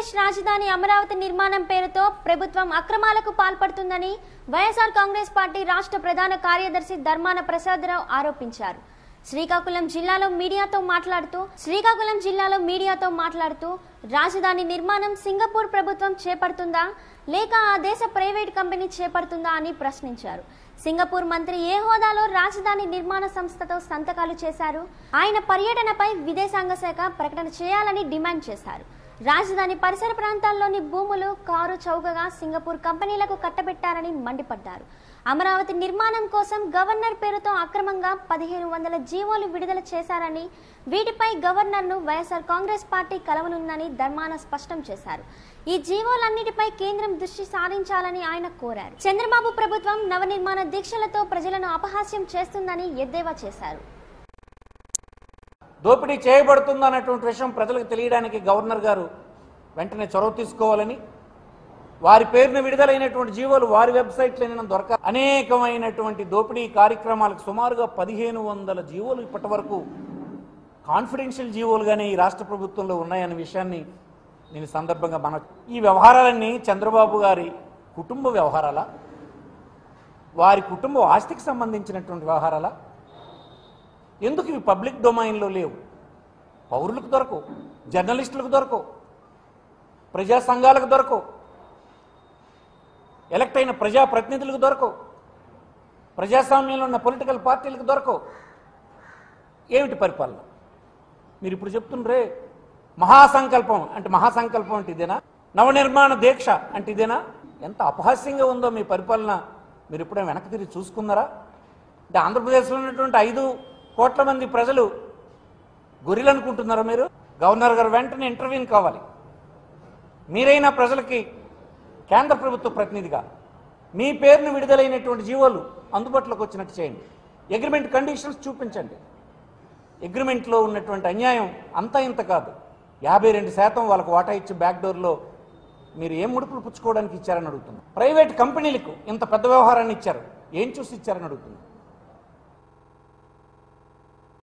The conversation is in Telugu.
ఆంధ్రప్రదేశ్ రాజధాని అమరావతి నిర్మాణం పేరుతో ప్రభుత్వం అక్రమాలకు పాల్పడుతుందని వైఎస్ఆర్ కాంగ్రెస్ పార్టీ రాష్ట్ర ప్రధాన కార్యదర్శి ధర్మాన ప్రసాదరావు ఆరోపించారు శ్రీకాకుళం జిల్లాలో మీడియాతో మాట్లాడుతూ శ్రీకాకుళం జిల్లాలో మీడియాతో మాట్లాడుతూ రాజధాని నిర్మాణం సింగపూర్ ప్రభుత్వం చేపడుతుందా లేక ఆ దేశ ప్రైవేట్ కంపెనీ చేపడుతుందా అని ప్రశ్నించారు సింగపూర్ మంత్రి ఏ హోదాలో రాజధాని నిర్మాణ సంస్థతో సంతకాలు చేశారు ఆయన పర్యటనపై విదేశాంగ శాఖ ప్రకటన చేయాలని డిమాండ్ చేశారు రాజధాని పరిసర ప్రాంతాల్లోని భూములు కారు చౌకగా సింగపూర్ కంపెనీలకు కట్టబెట్టారని మండిపడ్డారు అమరావతి నిర్మాణం కోసం గవర్నర్ పేరుతో అక్రమంగా పదిహేను వందల జీవోలు విడుదల చేశారని వీటిపై గవర్నర్ను వైఎస్ఆర్ కాంగ్రెస్ పార్టీ కలవనుందని ధర్మాన స్పష్టం చేశారు ఈ జీవోలన్నిటిపై కేంద్రం దృష్టి సారించాలని ఆయన కోరారు చంద్రబాబు ప్రభుత్వం నవనిర్మాణ దీక్షలతో ప్రజలను అపహాస్యం చేస్తుందని ఎద్దేవా చేశారు దోపిడీ చేయబడుతుందా అన్నటువంటి విషయం ప్రజలకు తెలియడానికి గవర్నర్ గారు వెంటనే చొరవ తీసుకోవాలని వారి పేరున విడుదలైనటువంటి జీవోలు వారి వెబ్సైట్లోనే దొరక అనేకమైనటువంటి దోపిడీ కార్యక్రమాలకు సుమారుగా పదిహేను వందల జీవోలు ఇప్పటి వరకు కాన్ఫిడెన్షియల్ జీవోలుగానే ఈ రాష్ట్ర ప్రభుత్వంలో ఉన్నాయనే విషయాన్ని నేను ఈ సందర్భంగా మన ఈ వ్యవహారాలన్నీ చంద్రబాబు గారి కుటుంబ వ్యవహారాలా వారి కుటుంబ ఆస్తికి సంబంధించినటువంటి వ్యవహారాలా ఎందుకు ఇవి పబ్లిక్ డొమైన్లో లేవు పౌరులకు దొరకవు జర్నలిస్టులకు దొరకవు ప్రజా సంఘాలకు దొరకవు ఎలక్ట్ అయిన ప్రజాప్రతినిధులకు దొరకవు ప్రజాస్వామ్యంలో ఉన్న పొలిటికల్ పార్టీలకు దొరకవు ఏమిటి పరిపాలన మీరు ఇప్పుడు చెప్తుండ్రే మహాసంకల్పం అంటే మహాసంకల్పం అంటే ఇదేనా నవనిర్మాణ దీక్ష అంటే ఇదేనా ఎంత అపహాస్యంగా ఉందో మీ పరిపాలన మీరు ఇప్పుడే వెనక్కి తిరిగి చూసుకున్నారా అంటే ఆంధ్రప్రదేశ్లో ఉన్నటువంటి ఐదు కోట్ల మంది ప్రజలు గొర్రెలు అనుకుంటున్నారా మీరు గవర్నర్ గారు వెంటనే ఇంటర్వ్యూని కావాలి మీరైనా ప్రజలకి కేంద్ర ప్రభుత్వ ప్రతినిధిగా మీ పేరును విడుదలైనటువంటి జీవోలు అందుబాటులోకి వచ్చినట్టు చేయండి అగ్రిమెంట్ కండిషన్స్ చూపించండి అగ్రిమెంట్లో ఉన్నటువంటి అన్యాయం అంతా ఇంత కాదు యాభై రెండు శాతం వాళ్ళకు వాటా ఇచ్చి బ్యాక్ డోర్లో మీరు ఏం ముడుపులు పుచ్చుకోవడానికి ఇచ్చారని అడుగుతున్నా ప్రైవేట్ కంపెనీలకు ఇంత పెద్ద వ్యవహారాన్ని ఇచ్చారు ఏం చూసి ఇచ్చారని అడుగుతున్నా